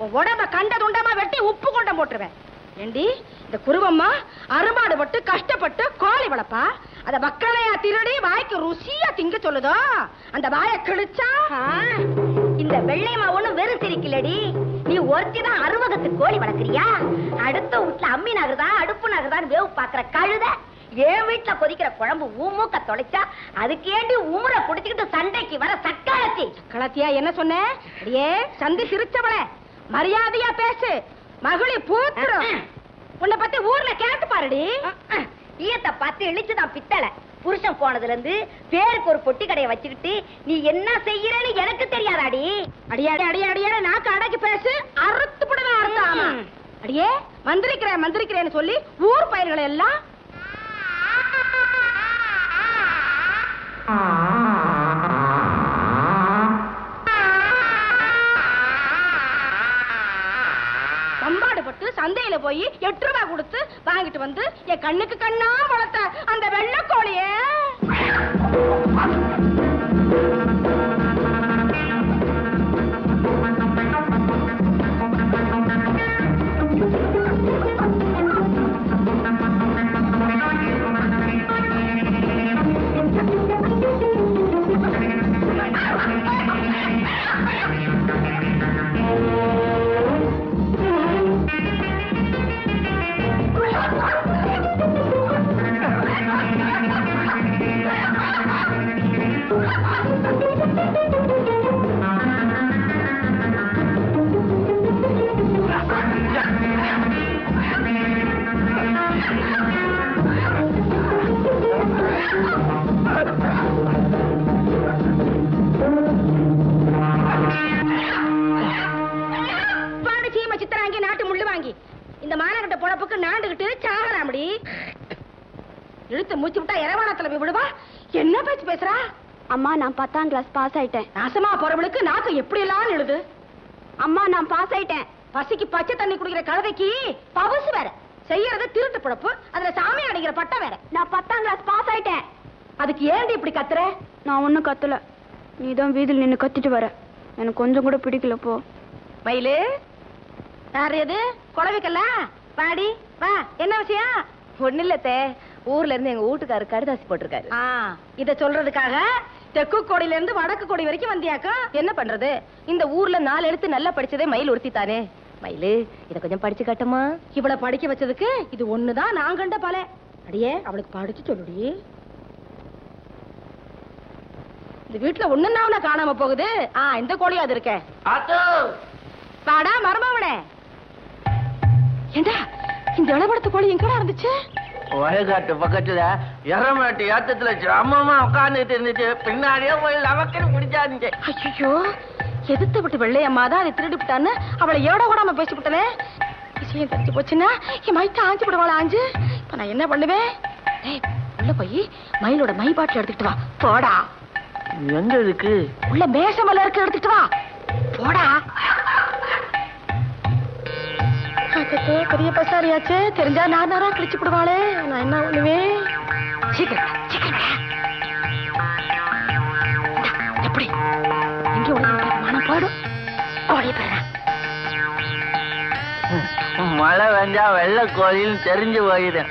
உன் உடம்ப கண்ட துண்டமா வெட்டி உப்பு கொண்ட போட்டுருவேன் ஏண்டி இந்த குருவம்மா அரும்பாடு பட்டு கஷ்டப்பட்டு கோழி வளர்ப்பா அத மக்களையா திருடி வாய்க்கு ருசியா திங்க சொல்லுதோ அந்த வாயை கிழிச்சா இந்த வெள்ளையம்மா ஒண்ணும் வெறும் சிரிக்கலடி நீ ஒருத்தி தான் அறுபகத்து கோழி வளர்க்கறியா அடுத்த வீட்டுல அம்மி நகருதா அடுப்பு நகருதான்னு வேவு பாக்குற கழுத என் வீட்டுல கொதிக்கிற குழம்பு ஊமூக்க தொலைச்சா அதுக்கு ஏண்டி உமுற புடிச்சுக்கிட்டு சண்டைக்கு வர சக்காலத்தி களத்தியா என்ன சொன்ன அடியே சந்தி சிரிச்சவளே மரியாதையா பேசு மகளி பூத்துரும் உன்னை பத்தி ஊர்ல கேட்டு பாருடி ஈயத்தை பார்த்து இழிச்சுதான் பித்தளை புருஷன் போனதுல இருந்து பேருக்கு ஒரு பொட்டி கடையை வச்சுக்கிட்டு நீ என்ன செய்யறன்னு எனக்கு தெரியாதாடி அடியாடி அடியே அடியே நாக்கு அடக்கி பேசு அறுத்து புடுவேன் அறுத்தாமா ம். அடியே மந்திரிக்கிறேன் மந்திரிக்கிறேன்னு சொல்லி ஊர் பயிர்களை எல்லாம் பம்பாடு பட்டு சந்தையில போய் எட்டு ரூபாய் கொடுத்து வாங்கிட்டு வந்து என் கண்ணுக்கு கண்ணா வளர்த்த அந்த வெள்ளக்கோழிய பாடு சீம சித்தராங்கி நாட்டு முள்ளு வாங்கி இந்த மானகட்ட பொழப்புக்கு நாண்டுகிட்டு சாகராமடி இழுத்து மூச்சு விட்டா இரவாணத்துல போய் விடுவா என்ன பேச்சு பேசுறா அம்மா நான் பத்தாம் கிளாஸ் பாஸ் ஆயிட்டேன் நாசமா போறவளுக்கு நாக்கு எப்படி எல்லாம் எழுது அம்மா நான் பாஸ் ஆயிட்டேன் பசிக்கு பச்சை தண்ணி குடிக்கிற கழுதைக்கு பவுசு வேற செய்யறது திருட்டு பிழப்பு அதுல சாமி அடிக்கிற பட்டம் வேற நான் பத்தாம் கிளாஸ் பாஸ் ஆயிட்டேன் அதுக்கு ஏன்டி இப்படி கத்துற நான் ஒன்றும் கத்தல நீ தான் வீதியில் நின்று கத்திட்டு வர எனக்கு கொஞ்சம் கூட பிடிக்கல போ மயிலு யார் எது குழவைக்கல்ல பாடி வா என்ன விஷயம் ஒண்ணு இல்லத்தே ஊர்ல இருந்து எங்க வீட்டுக்காரு கடுதாசி போட்டிருக்காரு ஆ இத சொல்றதுக்காக தெற்கு கோடியில இருந்து வடக்கு கோடி வரைக்கும் வந்தியாக்கா என்ன பண்றது இந்த ஊர்ல நாலு எழுத்து நல்லா படிச்சதே மயில் ஒருத்தி தானே மயிலு இத கொஞ்சம் படிச்சு காட்டுமா இவள படிக்க வச்சதுக்கு இது ஒண்ணுதான் நான் கண்ட பல அடியே அவளுக்கு படிச்சு சொல்லுடி இந்த வீட்டுல ஒண்ணுன்னா அவள காணாம போகுது ஆ இந்த கோழியா அது இருக்க வாடா மருமவனே ஏண்டா இந்த இளவடத்து கோழி எங்கடா இருந்துச்சு வயக்காட்டு பக்கத்துல எரமாட்டு ஏத்தத்துல ஜமமா உட்காந்துட்டு இருந்துச்சு பின்னாடியே போய் நமக்குன்னு பிடிச்சாருந்துச்சு ஐயோ எதிர்த்து விட்டு வெள்ளையம்மா தான் அதை திருடி விட்டான்னு அவளை ஏட கூடாம பேசி விட்டனே விஷயம் தெரிஞ்சு போச்சுன்னா என் மைத்த ஆஞ்சு விடுவாளா ஆஞ்சு இப்ப நான் என்ன பண்ணுவேன் ஏய் உள்ள போய் மயிலோட மை பாட்டில் எடுத்துட்டு வா போடா எங்க இருக்கு உள்ள மேசமல இருக்க எடுத்துட்டு வா போடா அச்சோ, பெரிய பசாரியாச்சே தெரிஞ்சா நான் நேரம் கிழிச்சு விடுவாளே நான் என்ன பண்ணுவேன் சீக்கிரம் சீக்கிரம் எப்படி எங்க ஓடி மனம் போயிடும் ஓடி போயிடுறேன் மழை வெஞ்சா வெள்ளை கோழின்னு தெரிஞ்சு போயிடு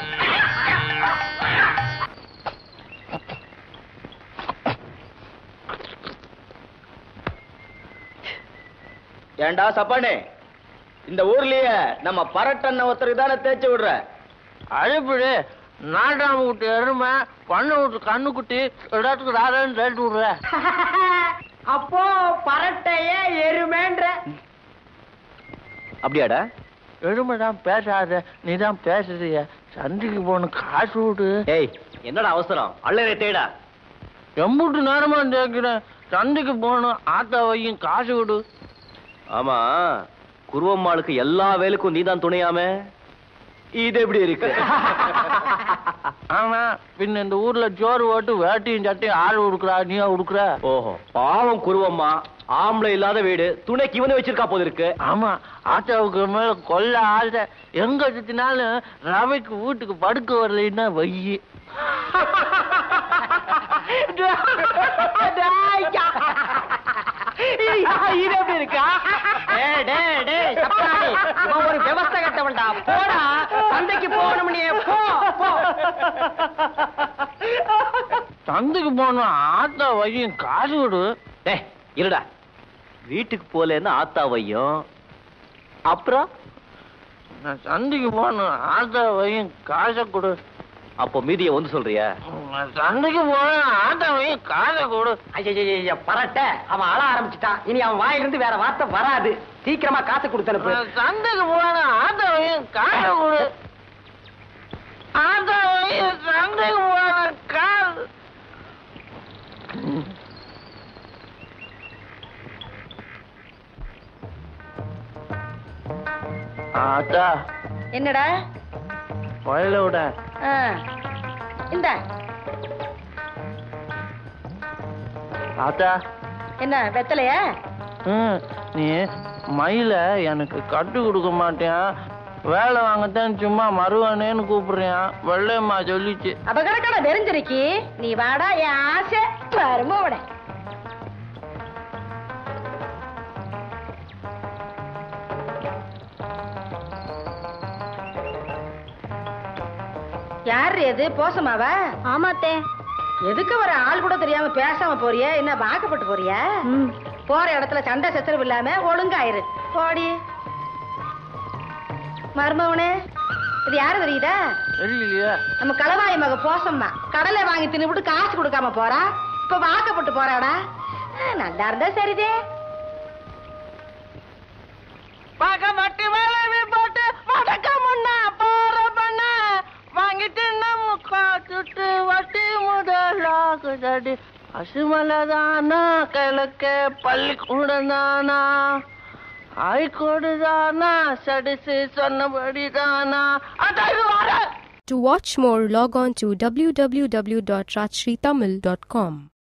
ஏண்டா சப்பானே இந்த ஊர்லயே நம்ம பரட்டண்ண ஒருத்தருக்கு தானே தேய்ச்சி விடுற அழுப்புடு நாட்டாம விட்டு எருமை பண்ண விட்டு கண்ணுக்குட்டி இடத்துக்கு ராதான்னு ரேட்டு விடுற அப்போ பரட்டைய எருமேன்ற அப்படியாடா எருமை தான் பேசாத நீ தான் பேசுறிய சந்தைக்கு போகணும் காசு விடு ஏய் என்னடா அவசரம் அள்ளரே தேடா எம்புட்டு நேரமா கேட்கிறேன் சந்தைக்கு போகணும் ஆத்தா வையும் காசு விடு ஆமா குருவம்மாளுக்கு எல்லா வேலுக்கும் நீ தான் துணையாமே இது எப்படி இருக்கு ஆமா பின்ன இந்த ஊர்ல ஜோறு ஓட்டு வேட்டியும் சட்டையும் ஆள் கொடுக்குறா நீயா கொடுக்குற ஓஹோ பாவம் குருவம்மா ஆம்பளை இல்லாத வீடு துணைக்கு இவனே வச்சிருக்கா போது இருக்கு ஆமா ஆத்தாவுக்கு மேல கொல்ல ஆசை எங்க சுத்தினாலும் ரவைக்கு வீட்டுக்கு படுக்க வரலைன்னா வையி இது எப்படி இருக்கா டேய், டேய், டேய். சந்தைக்கு போகணும் ஆத்தா வையும் காசு கொடு டேய் இருடா வீட்டுக்கு போலேன்னு ஆத்தா வையும் அப்புறம் நான் சந்தைக்கு போகணும் ஆத்தா வையும் காசை கொடு அப்போ மீதியை வந்து சொல்றியா நான் சந்தைக்கு போகணும் ஆத்தா வையும் காசை கொடு ஐயா பரட்ட அவன் அழ ஆரம்பிச்சிட்டான் இனி அவன் வாயிலிருந்து வேற வார்த்தை வராது சீக்கிரமா காசு கொடுத்து அனுப்பு நான் சந்தைக்கு போகணும் ஆத்தா வையும் காசை கொடு ஆத்தா வையும் சந்தைக்கு போகணும் காசு ஆத்தா என்னடா வயல விட ஆ, இந்த ஆத்தா என்ன வெத்தலையா ம், நீ மயில எனக்கு கட்டு கொடுக்க மாட்டியா வேலை வாங்கத்தான் சும்மா மருவானேன்னு கூப்பிடுறியான் வெள்ளையம்மா சொல்லிச்சு அபகடக்கட தெரிஞ்சிருக்கி நீ வாடா என் ஆசை வரும்போட யாரு எது போசமாவா ஆமாத்தே எதுக்கு வர ஆள் கூட தெரியாம பேசாம போறிய என்ன வாக்கப்பட்டு போறிய போற இடத்துல சண்டை சச்சரவு இல்லாம ஒழுங்காயிரு போடி மருமவனே இது யாரு தெரியுதா இல்லையா நம்ம களவாய் மக போசம்மா கடலை வாங்கி தின்னுபிட்டு காசு கொடுக்காம போறா இப்ப வாக்கப்பட்டு போறாடா ஆ, நல்லா இருந்தா சரிதே பாக்க வட்டி வேலை போட்டு வடக்க முன்னா போற பண்ண வாங்கிட்டு நம்ம சுட்டு வட்டி முதலாகுதடி பசுமலைதானா கிழக்க பள்ளிக்கூடம் தானா ஹைகோடு தானா சடிச்சு சொன்னபடி தானா அதான் வர To watch more, log on to www.rajshritamil.com.